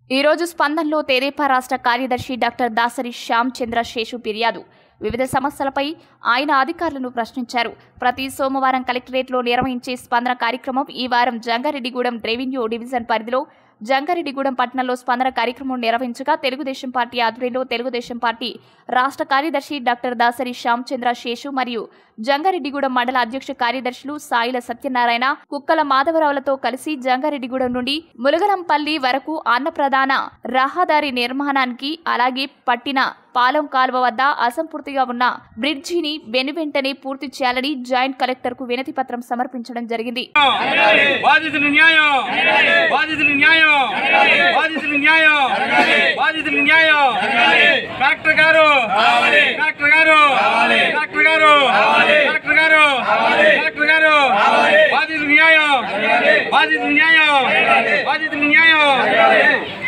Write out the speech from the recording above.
ఈ రోజు స్పందనలో తెదేపా రాష్ట్ర కార్యదర్శి డాక్టర్ దాసరి శ్యామ్ చంద్ర శేషు ఫిర్యాదు వివిధ సమస్యలపై ఆయన అధికారులను ప్రశ్నించారు ప్రతి సోమవారం కలెక్టరేట్లో నిర్వహించే స్పందన కార్యక్రమం ఈ వారం జంగారెడ్డిగూడెం రెవెన్యూ డివిజన్ పరిధిలో జంగారెడ్డిగూడెం పట్టణంలో స్పందన కార్యక్రమం నిర్వహించగా తెలుగుదేశం పార్టీ ఆధ్వర్యంలో తెలుగుదేశం పార్టీ రాష్ట్ర కార్యదర్శి డాక్టర్ దాసరి శ్యామ్ చంద్ర శేషు మరియు జంగారెడ్డిగూడెం మండల అధ్యక్ష కార్యదర్శులు సాయిల సత్యనారాయణ కుక్కల మాధవరావులతో కలిసి జంగారెడ్డిగూడెం నుండి ములగలంపల్లి వరకు అన్నప్రధాన రహదారి నిర్మాణానికి అలాగే పట్టిన పాలెం కాలువ వద్ద అసంపూర్తిగా ఉన్న బ్రిడ్జిని వెనువెంటనే పూర్తి చేయాలని జాయింట్ కలెక్టర్ కు వినతి పత్రం సమర్పించడం జరిగింది బాధితులు న్యాయం బాధితులు న్యాయం బాధితులు న్యాయం బాధితులు న్యాయం డాక్టర్ గారు డాక్టర్ గారు డాక్టర్ గారు డాక్టర్ గారు డాక్టర్ గారు బాధితులు న్యాయం బాధితులు న్యాయం బాధితులు న్యాయం